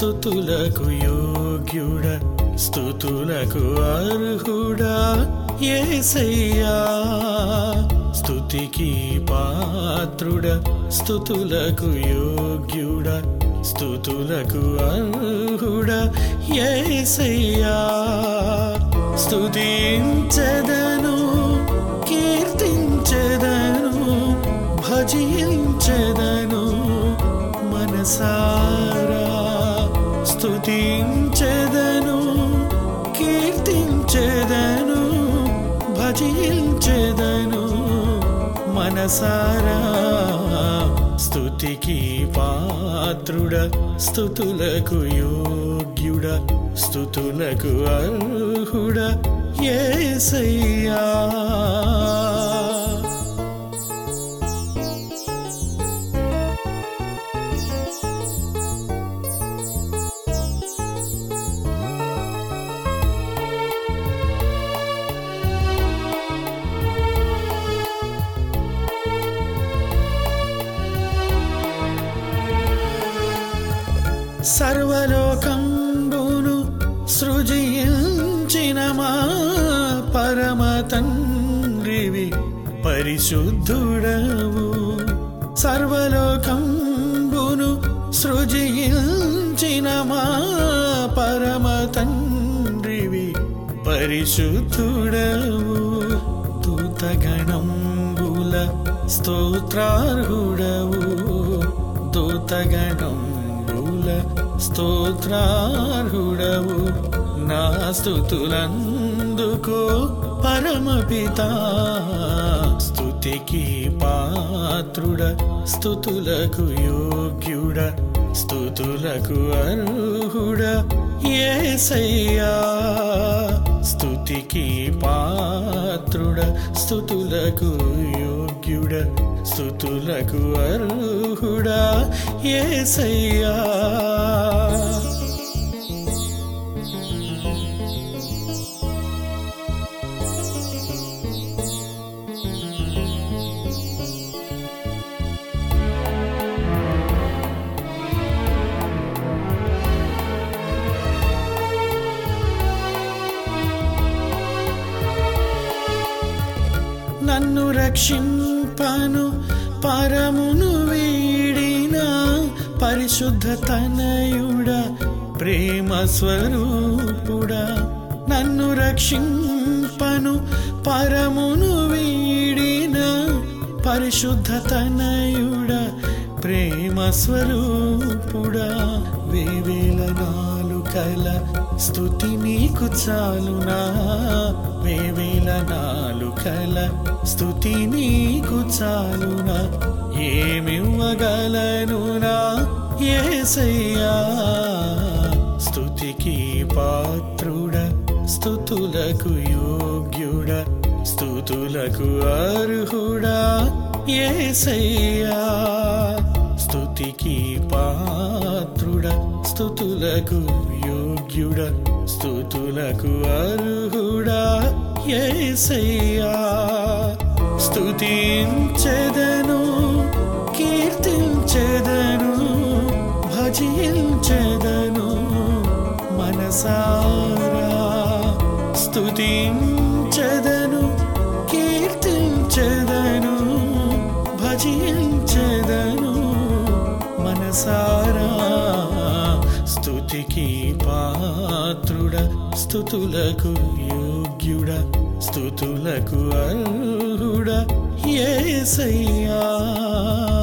స్థుతులకు యోగ్యుడ స్థుతులకు అర్హుడా ఏసయ్యా స్థుతికి పాత్రుడ స్థుతులకు యోగ్యుడ స్థుతులకు అర్హుడ ఏసయ్యా స్థుతించదను కీర్తించదను భజించదను మనసారా స్థుతించదను కీర్తించదను భజించదను మనసారా స్థుతికి పాత్రుడ స్థుతులకు యోగ్యుడ స్థుతులకు అర్హుడ ఏసయ్యా సర్వలోకంబును సృజించిన మా పరమ తండ్రివి పరిశుద్ధుడవు సర్వలోకంబును సృజించిన మా పరమ తండ్రివి పరిశుద్ధుడవు దూతగణంబుల స్తోత్రార్హుడవు దూతగణంబుల స్తోత్రార్హుడవు నా స్థుతులందుకో పరమపిత స్థుతికి పాత్రుడ స్థుతులకు యోగ్యుడ స్థుతులకు అర్హుడ ఏసయ్యా స్థుతికి పాత్రుడ స్థుతులకు యోగ్యుడ స్థుతులకు అర్హుడా ఏసయ్యా నన్ను రక్షింపను పరమును వీడిన పరిశుద్ధ తనయుడ ప్రేమ స్వరూపుడా నన్ను రక్షింపను పరమును వీడిన పరిశుద్ధ తనయుడ ప్రేమ స్వరూపుడా వేవేల నాలుకల స్థుతి నీకు చాలునా వేవేల నాలుకల స్థుతి నీకు చాలునా ఏమివ్వగలను నా ఏసయ్యా స్థుతికి పాత్రుడ స్థుతులకు యోగ్యుడ స్థుతులకు అర్హుడా ఏసయ్యా స్థుతికి పాత్రుడ స్థుతులకు యోగ్యుడ స్థుతులకు అర్హుడా ఏసయ్యా స్థుతించెదను కీర్తించెదను భజించెదను మనసారా స్థుతించెదను కీర్తించెదను భజించెదను మనసారా స్థుతికి పాత్రుడ స్థుతులకు యోగ్యుడ స్థుతులకు అర్హుడ ఏసయ్యా